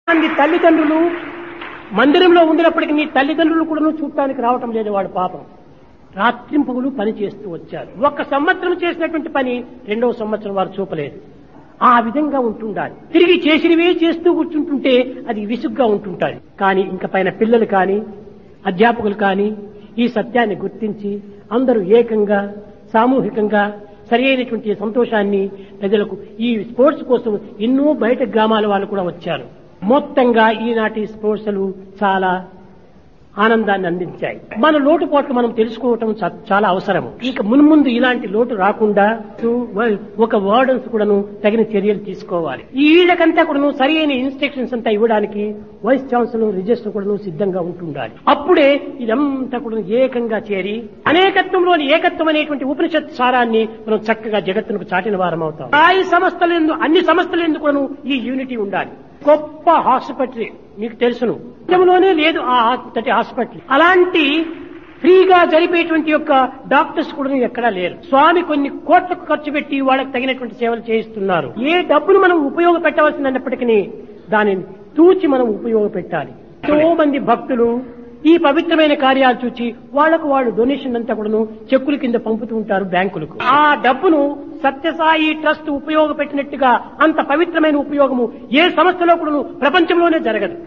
మంది తల్లిదండ్రులు మందిరంలో ఉండినప్పటికీ నీ తల్లిదండ్రులు కూడా చూడటానికి రావటం లేదు వాడు పాపం రాత్రింపగులు పని చేస్తూ వచ్చారు ఒక్క సంవత్సరం చేసినటువంటి పని రెండవ సంవత్సరం వారు చూపలేదు ఆ విధంగా ఉంటుండాలి తిరిగి చేసినవే చేస్తూ కూర్చుంటుంటే అది విసుగ్గా ఉంటుంటారు కానీ ఇంకా పైన పిల్లలు కానీ అధ్యాపకులు కానీ ఈ సత్యాన్ని గుర్తించి అందరూ ఏకంగా సామూహికంగా సరి అయినటువంటి సంతోషాన్ని ప్రజలకు ఈ స్పోర్ట్స్ కోసం ఎన్నో బయట గ్రామాల వాళ్ళు కూడా వచ్చారు మొత్తంగా ఈనాటి స్పోర్ట్స్లు చాలా ఆనందాన్ని అందించాయి మన లోటుపాట్లు మనం తెలుసుకోవటం చ- చాలా అవసరం ఇక మున్ముందు ఇలాంటి లోటు రాకుండా వ- ఒక వార్డన్స్ కూడాను తగిన చర్యలు తీసుకోవాలి ఈ వీళ్ళకంతా కూడాను సరి అయిన ఇన్స్ట్రక్షన్స్ అంతా ఇవ్వడానికి వైస్ ఛాన్సలర్ రిజిస్టర్ కూడాను సిద్ధంగా ఉంటుండాలి అప్పుడే ఇదంతా కూడా ఏకంగా చేరి అనేకత్వంలోని ఏకత్వం అనేటువంటి ఉపనిషత్ సారాన్ని మనం చక్కగా జగత్తునకు చాటిన వారం అవుతాం స్థాయి సంస్థలందు అన్ని సంస్థలందు కూడాను ఈ యూనిటీ ఉండాలి గొప్ప హాస్పిటల్ మీకు తెలుసును దేశంలోనే లేదు ఆ అంతటి హాస్పిటల్ అలాంటి ఫ్రీగా జరిపేటువంటి యొక్క డాక్టర్స్ కూడా ఎక్కడా లేరు స్వామి కొన్ని కోట్లకు ఖర్చు పెట్టి వాళ్ళకి తగినటువంటి సేవలు చేయిస్తున్నారు ఏ డబ్బును మనం ఉపయోగపెట్టవలసినప్పటికీ దానిని తూచి మనం ఉపయోగపెట్టాలి ఎంతో మంది భక్తులు ఈ పవిత్రమైన కార్యాలు చూచి వాళ్లకు వాళ్ళు డొనేషన్ అంతా కూడాను చెక్కుల కింద పంపుతూ ఉంటారు బ్యాంకులకు ఆ డబ్బును సత్యసాయి ట్రస్ట్ ఉపయోగపెట్టినట్టుగా అంత పవిత్రమైన ఉపయోగము ఏ సంస్థలో కూడాను ప్రపంచంలోనే జరగదు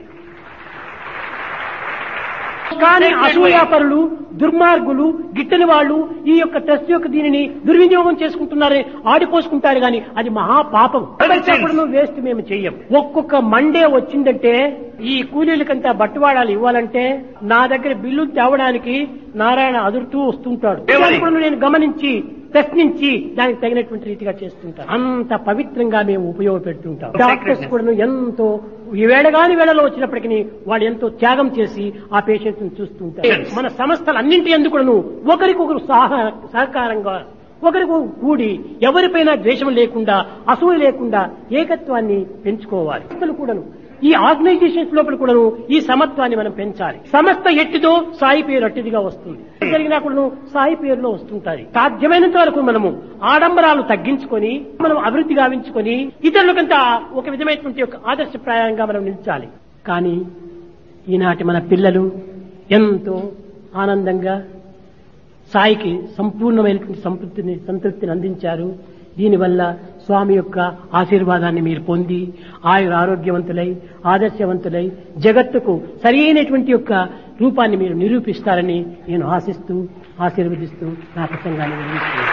కానీ అసూయాపరులు దుర్మార్గులు గిట్టని వాళ్ళు ఈ యొక్క ట్రస్ట్ యొక్క దీనిని దుర్వినియోగం చేసుకుంటున్నారని ఆడిపోసుకుంటారు గాని అది మహాపాపం కూడా వేస్ట్ మేము చెయ్యం ఒక్కొక్క మండే వచ్చిందంటే ఈ కూలీలకంతా బట్టువాడాలు ఇవ్వాలంటే నా దగ్గర బిల్లు తేవడానికి నారాయణ అదురుతూ వస్తుంటాడు దాన్ని కూడా నేను గమనించి ప్రశ్నించి దానికి తగినటువంటి రీతిగా చేస్తుంటాం అంత పవిత్రంగా మేము ఉపయోగపెడుతుంటాం డాక్టర్స్ కూడా ఎంతో ఈ వేళగాని వేళలో వచ్చినప్పటికీ వాళ్ళు ఎంతో త్యాగం చేసి ఆ పేషెంట్ ను చూస్తుంటారు మన సంస్థలు అన్నింటి ఎందుకు ఒకరికొకరు సహ- సహకారంగా ఒకరికి కూడి ఎవరిపైన ద్వేషం లేకుండా అసూయ లేకుండా ఏకత్వాన్ని పెంచుకోవాలి సంస్థలు కూడాను ఈ ఆర్గనైజేషన్స్ లోపల కూడాను ఈ సమత్వాన్ని మనం పెంచాలి సంస్థ ఎట్టిదో సాయి పేరు అట్టిదిగా వస్తుంది జరిగినా కూడాను సాయి పేరులో వస్తుంటాయి సాధ్యమైనంత వరకు మనము ఆడంబరాలు తగ్గించుకొని మనం అభివృద్ధి గావించుకొని ఇతరులకంతా ఒక విధమైనటువంటి ఒక ఆదర్శప్రాయంగా మనం నిలిచాలి కానీ ఈనాటి మన పిల్లలు ఎంతో ఆనందంగా సాయికి సంపూర్ణమైనటువంటి సంతృప్తిని సంతృప్తిని అందించారు దీనివల్ల స్వామి యొక్క ఆశీర్వాదాన్ని మీరు పొంది ఆయుర ఆరోగ్యవంతులై ఆదర్శవంతులై జగత్తుకు సరి అయినటువంటి యొక్క రూపాన్ని మీరు నిరూపిస్తారని నేను ఆశిస్తూ ఆశీర్వదిస్తూ నా ప్రసంగాన్ని వివరిస్తున్నాను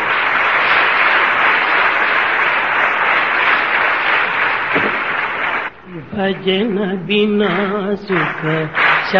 భజన బినా సుఖ